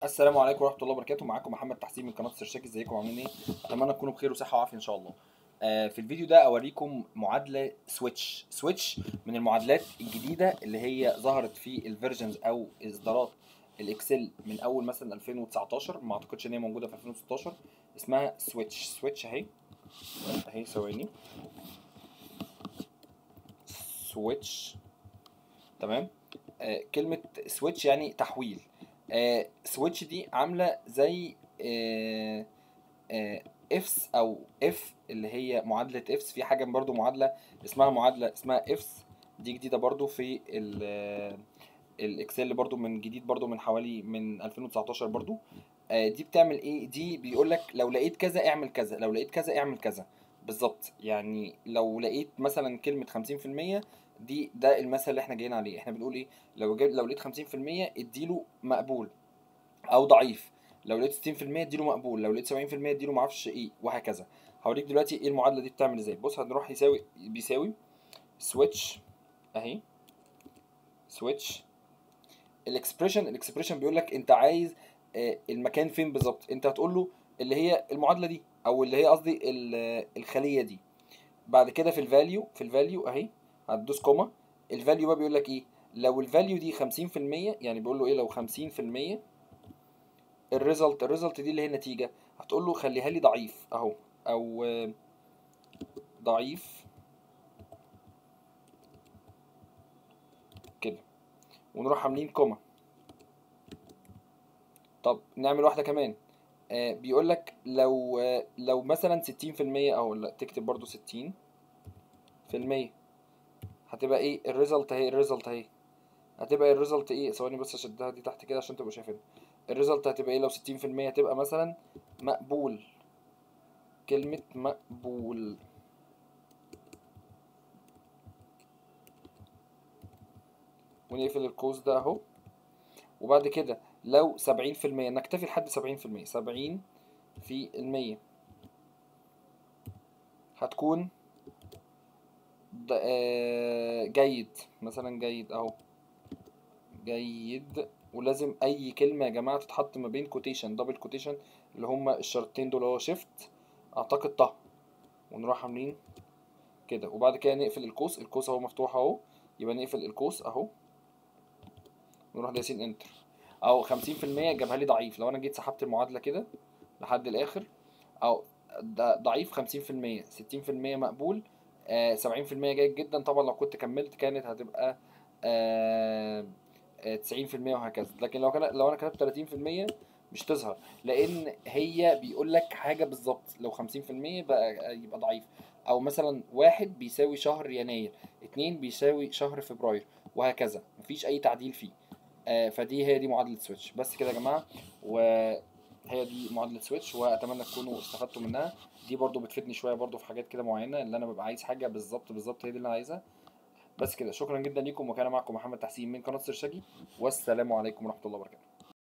السلام عليكم ورحمه الله وبركاته معاكم محمد تحسين من قناه سيرشاك ازيكم عاملين ايه اتمنى تكونوا بخير وصحه وعافيه ان شاء الله آه في الفيديو ده اوريكم معادله سويتش سويتش من المعادلات الجديده اللي هي ظهرت في الفيرجنز او اصدارات الاكسل من اول مثلا 2019 ما اعتقدش ان هي موجوده في 2016 اسمها سويتش سويتش اهي اهي ثواني سويتش تمام آه كلمه سويتش يعني تحويل آه سويتش دي عامله زي آه آه افس او اف اللي هي معادله افس في حاجه برضو معادله اسمها معادله اسمها افس دي جديده برضو في الاكسل برضو من جديد برضو من حوالي من 2019 برضو آه دي بتعمل ايه دي بيقول لك لو لقيت كذا اعمل كذا لو لقيت كذا اعمل كذا بالظبط يعني لو لقيت مثلا كلمه 50% دي ده المثل اللي احنا جايين عليه احنا بنقول ايه لو جاي لو لقيت 50% اديله مقبول او ضعيف لو لقيت 60% اديله مقبول لو لقيت 70% اديله معرفش ايه وهكذا هوريك دلوقتي ايه المعادله دي بتعمل ازاي بص هنروح يساوي بيساوي سويتش اهي سويتش الاكسبريشن الاكسبريشن بيقول لك انت عايز آه المكان فين بالظبط انت هتقول له اللي هي المعادله دي او اللي هي قصدي الخليه دي بعد كده في الفاليو في الفاليو اهي هتدوس كوما الفاليو بقى بيقول لك ايه لو الفاليو دي 50% يعني بيقول له ايه لو 50% الريزلت الريزلت دي اللي هي النتيجه هتقول له خليها لي ضعيف اهو او ضعيف كده ونروح عاملين كوما طب نعمل واحده كمان آه بيقول لك لو آه لو مثلا 60% اهو لا تكتب برضو 60 في المية هتبقى ايه الريزلت اهي الريزلت اهي هتبقى الريزلت ايه ثواني بس اشدها دي تحت كده عشان تبقوا شايفينها الريزلت هتبقى ايه لو 60% هتبقى مثلا مقبول كلمة مقبول ونقفل القوس ده اهو وبعد كده لو 70% نكتفي لحد 70% 70 في المية هتكون جيد مثلا جيد اهو جيد ولازم اي كلمه يا جماعه تتحط ما بين كوتيشن دبل كوتيشن اللي هما الشرطين دول هو شيفت اعتقد طه ونروح عاملين كده وبعد كده نقفل القوس القوس اهو مفتوح اهو يبقى نقفل القوس اهو ونروح دايسين انتر او 50% جابها لي ضعيف لو انا جيت سحبت المعادله كده لحد الاخر او ضعيف 50% 60% مقبول آه 70% جيد جدا طبعا لو كنت كملت كانت هتبقى آه 90% وهكذا لكن لو كان لو انا كتبت 30% مش تظهر لان هي بيقول لك حاجه بالظبط لو 50% بقى يبقى ضعيف او مثلا واحد بيساوي شهر يناير اتنين بيساوي شهر فبراير وهكذا مفيش اي تعديل فيه آه فدي هي دي معادله سويتش بس كده يا جماعه وهي دي معادله سويتش واتمنى تكونوا استفدتوا منها دي برضو بتفيدني شويه برضو في حاجات كده معينه اللي انا ببقى عايز حاجه بالظبط بالظبط هي دي اللي انا عايزها بس كده شكرا جدا ليكم وكان معكم محمد تحسين من قناه سيرشاجي والسلام عليكم ورحمه الله وبركاته